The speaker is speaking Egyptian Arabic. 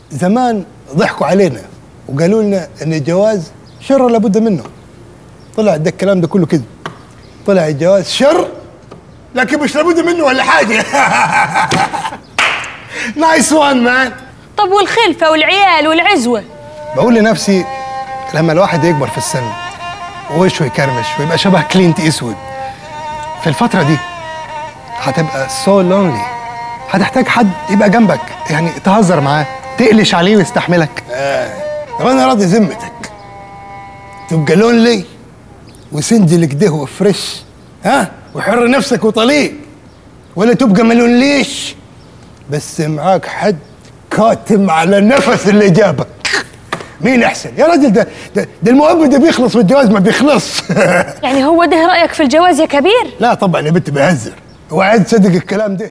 زمان ضحكوا علينا وقالوا لنا ان الجواز شر لابد منه طلع ده الكلام ده كله كذب طلع الجواز شر لكن مش لابد منه ولا حاجه نايس وان مان طب والخلفة والعيال والعزوة بقول لنفسي لما الواحد يكبر في السن ووشه يكرمش ويبقى شبه كلينت اسود في الفترة دي هتبقى سو لونلي هتحتاج حد يبقى جنبك يعني تهزر معاه تقلش عليه ويستحملك طب انا راضي ذمتك تبقى لونلي وسنجل كده وفريش ها وحر نفسك وطليق ولا تبقى ملونليش بس معاك حد كاتم على النفس اللي جابك مين احسن يا راجل ده ده, ده المؤبد ده بيخلص والجواز ما بيخلص يعني هو ده رأيك في الجواز يا كبير لا طبعا يا بنت بيهزر هو عايز تصدق الكلام ده